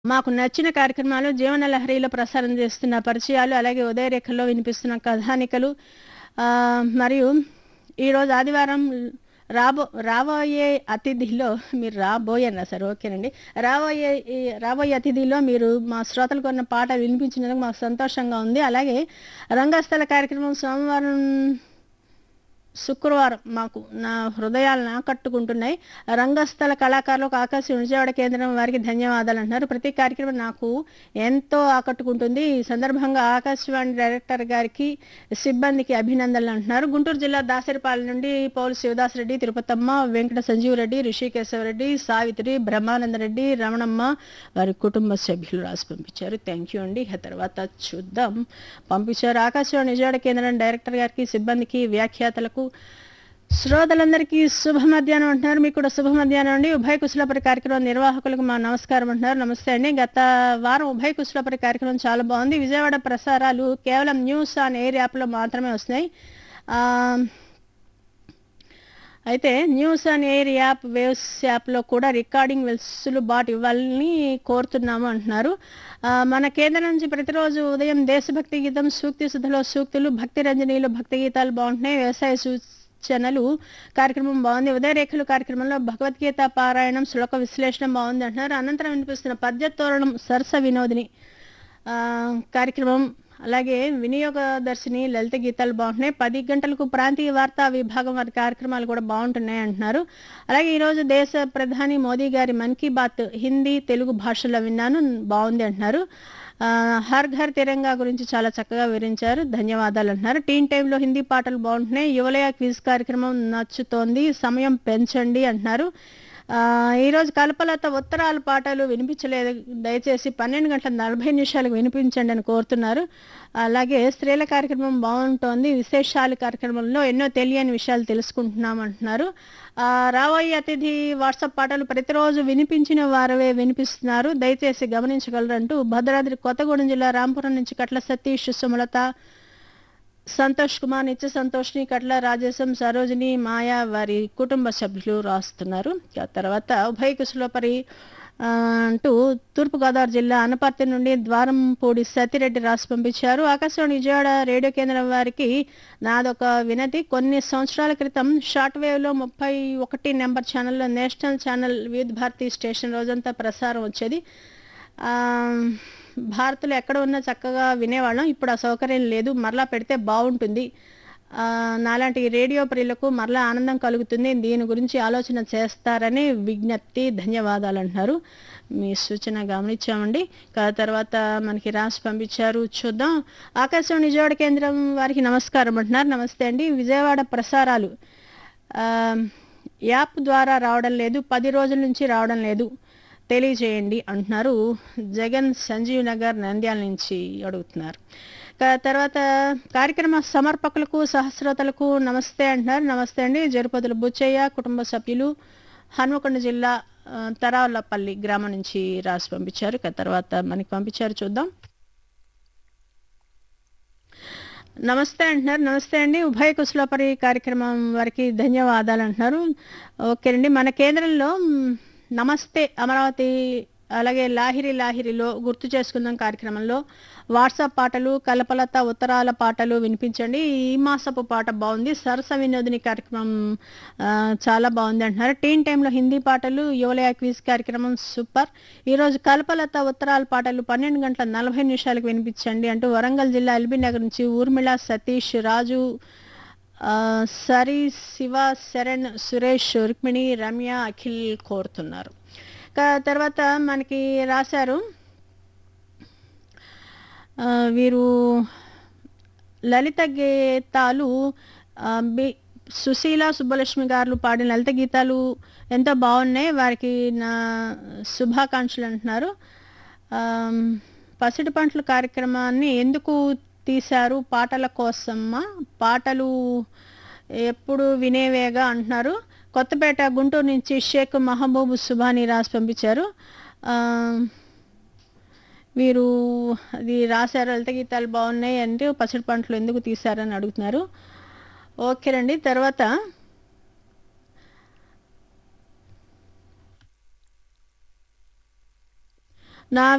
మాకు నచ్చిన కార్యక్రమాలు జీవన లహరిలో ప్రసారం చేస్తున్న పరిచయాలు అలాగే ఉదయరేఖల్లో వినిపిస్తున్న కథానికలు ఆ, మరియు ఈరోజు ఆదివారం రాబో రాబోయే అతిథిలో మీరు రాబోయే సార్ ఓకేనండి రాబోయే ఈ రాబోయే అతిథిలో మీరు మా శ్రోతలకు ఉన్న పాట వినిపించినందుకు మాకు సంతోషంగా ఉంది అలాగే రంగస్థల కార్యక్రమం సోమవారం శుక్రవారం మాకు నా హృదయాలను ఆకట్టుకుంటున్నాయి రంగస్థల కళాకారులకు ఆకాశ విజయవాడ కేంద్రం వారికి ధన్యవాదాలు అంటున్నారు ప్రతి కార్యక్రమం నాకు ఎంతో ఆకట్టుకుంటుంది ఈ సందర్భంగా ఆకాశవాణి డైరెక్టర్ గారికి సిబ్బందికి అభినందనలు అంటున్నారు గుంటూరు జిల్లా దాసరిపాలెం నుండి పౌలు శివదాస్ రెడ్డి తిరుపతమ్మ వెంకట సంజీవ్ రెడ్డి ఋషికేశవరెడ్డి సావిత్రి బ్రహ్మానందరెడ్డి రమణమ్మ వారి కుటుంబ సభ్యులు రాసి పంపించారు థ్యాంక్ యూ అండి ఆ తర్వాత చూద్దాం పంపించారు ఆకాశవాణి విజయవాడ కేంద్రం డైరెక్టర్ గారికి సిబ్బందికి వ్యాఖ్యాతలకు శ్రోతలందరికీ శుభ మధ్యాహ్నం అంటున్నారు మీకు కూడా శుభ మధ్యాహ్నం అండి ఉభయ కుశలపరి కార్యక్రమం నిర్వాహకులకు మా నమస్కారం అంటున్నారు నమస్తే అండి గత వారం ఉభయ కుశలపరి కార్యక్రమం చాలా బాగుంది విజయవాడ ప్రసారాలు కేవలం న్యూస్ ఆన్ ఎయిర్ యాప్లో మాత్రమే వస్తున్నాయి ఆ, అయితే news and air app waves యాప్లో కూడా రికార్డింగ్ వెసులుబాటు ఇవ్వాలని కోరుతున్నాము అంటున్నారు ఆ, మన కేంద్రం నుంచి ప్రతిరోజు ఉదయం దేశభక్తి గీతం సూక్తి సుధలో సూక్తులు భక్తి రంజనీలు భక్తి గీతాలు బాగుంటున్నాయి వ్యవసాయ సూచనలు కార్యక్రమం బాగుంది ఉదయరేఖలు కార్యక్రమంలో భగవద్గీత పారాయణం శ్లోక విశ్లేషణ బాగుంది అంటున్నారు అనంతరం వినిపిస్తున్న పద్యతోరణం సరస వినోదిని ఆ, కార్యక్రమం అలాగే వినియోగదర్శిని లలిత గీతాలు బాగుంటున్నాయి పది గంటలకు ప్రాంతీయ వార్తా విభాగం వారి కార్యక్రమాలు కూడా బాగుంటున్నాయి అంటున్నారు అలాగే ఈరోజు దేశ ప్రధాని మోదీ గారి మన్ కీ బాత్ హిందీ తెలుగు భాషల్లో విన్నాను బాగుంది అంటున్నారు ఆ, హర్ ఘర్ తిరంగా గురించి చాలా చక్కగా వివరించారు ధన్యవాదాలు అంటున్నారు టీన్ టైంలో హిందీ పాటలు బాగుంటున్నాయి యువలయ క్విజ్ కార్యక్రమం నచ్చుతోంది సమయం పెంచండి అంటున్నారు ఆ, ఈరోజు కల్పలత ఉత్తరాల పాటలు వినిపించలేదు దయచేసి పన్నెండు గంటల నలభై నిమిషాలకు వినిపించండి అని కోరుతున్నారు అలాగే స్త్రీల కార్యక్రమం బాగుంటోంది విశేషాలు కార్యక్రమంలో ఎన్నో తెలియని విషయాలు తెలుసుకుంటున్నాం అంటున్నారు ఆ, రాబోయే అతిథి వాట్సాప్ పాటలు ప్రతిరోజు వినిపించిన వారవే వినిపిస్తున్నారు దయచేసి గమనించగలరంటూ భద్రాద్రి కొత్తగూడెం జిల్లా రాంపురం నుంచి కట్ల సతీష్ సుమలత సంతోష్ కుమార్ నిత్య సంతోష్ని కట్ల రాజేశం సరోజిని మాయా వారి కుటుంబ సభ్యులు రాస్తున్నారు ఆ తర్వాత ఉభయ కుశలపరి ఆ, అంటూ తూర్పుగోదావరి జిల్లా అనపర్తి నుండి ద్వారంపూడి సతిరెడ్డి రాసి పంపించారు ఆకాశవాణి విజయవాడ రేడియో కేంద్రం వారికి నాదొక వినతి కొన్ని సంవత్సరాల క్రితం షార్ట్ వేవ్లో ముప్పై ఒకటి నెంబర్ ఛానల్లో నేషనల్ ఛానల్ వివిధ భారతి స్టేషన్ రోజంతా ప్రసారం వచ్చేది ఆ, భారత్లో ఎక్కడ ఉన్నా చక్కగా వినేవాళ్ళం ఇప్పుడు ఆ సౌకర్యం లేదు మరలా పెడితే బాగుంటుంది ఆ, నాలాంటి రేడియో ప్రియులకు మరలా ఆనందం కలుగుతుంది దీని గురించి ఆలోచన చేస్తారని విజ్ఞప్తి ధన్యవాదాలు అంటున్నారు మీ సూచన గమనించామండి కా తర్వాత మనకి రాసి పంపించారు చూద్దాం ఆకాశవాణి విజయవాడ కేంద్రం వారికి నమస్కారం అంటున్నారు నమస్తే అండి విజయవాడ ప్రసారాలు ఆ, యాప్ ద్వారా రావడం లేదు పది రోజుల నుంచి రావడం లేదు తెలియజేయండి అంటున్నారు జగన్ సంజీవ్ నగర్ నంద్యాల నుంచి అడుగుతున్నారు క- తర్వాత కార్యక్రమ సమర్పకులకు సహస్రోతలకు నమస్తే అంటున్నారు నమస్తే అండి జరుపతుల బుచ్చయ్య కుటుంబ సభ్యులు హన్మకొండ జిల్లా ఆ, తరాలపల్లి గ్రామం నుంచి రాసి పంపించారు క- తర్వాత మనకి పంపించారు చూద్దాం నమస్తే అంటున్నారు నమస్తే అండి ఉభయ కుశలపరి కార్యక్రమం వారికి ధన్యవాదాలు అంటున్నారు ఓకే అండి మన కేంద్రంలో మ్, నమస్తే అమరావతి అలాగే లాహిరి లాహిరిలో గుర్తు చేసుకుందాం కార్యక్రమంలో వాట్సాప్ పాటలు కలపలత ఉత్తరాల పాటలు వినిపించండి ఈ మాసపు పాట బాగుంది సరస వినోదిని కార్యక్రమం ఆ, చాలా బాగుంది అంటున్నారు టీన్ టైంలో హిందీ పాటలు యువలయ క్విజ్ కార్యక్రమం సూపర్ ఈరోజు కల్పలత ఉత్తరాల పాటలు పన్నెండు గంటల నలభై నిమిషాలకు వినిపించండి అంటూ వరంగల్ జిల్లా ఎల్బీ నగర్ నుంచి ఊర్మిళ సతీష్ రాజు ఆ, సరి శివ శరణ్ సురేష్ రుక్మిణి రమ్య అఖిల్ కోరుతున్నారు క- తర్వాత మనకి రాశారు ఆ, వీరు లలిత గీతాలు ఆ, బి- సుశీల సుబ్బలక్ష్మి గారు పాడిన లలిత గీతాలు ఎంతో బాగున్నాయి వారికి నా శుభాకాంక్షలు అంటున్నారు ఆమ్, పసిడి పంటల కార్యక్రమాన్ని ఎందుకు తీశారు పాటల కోసమా పాటలు ఎప్పుడు వినేవేగా అంటున్నారు కొత్తపేట గుంటూరు నుంచి షేక్ మహబూబ్ సుబాని రాసి పంపించారు ఆ, వీరు అది రాశారు లలిత గీతాలు బాగున్నాయి అంటే పసిడి పంటలు ఎందుకు తీశారని అడుగుతున్నారు ఓకేనండి తర్వాత నా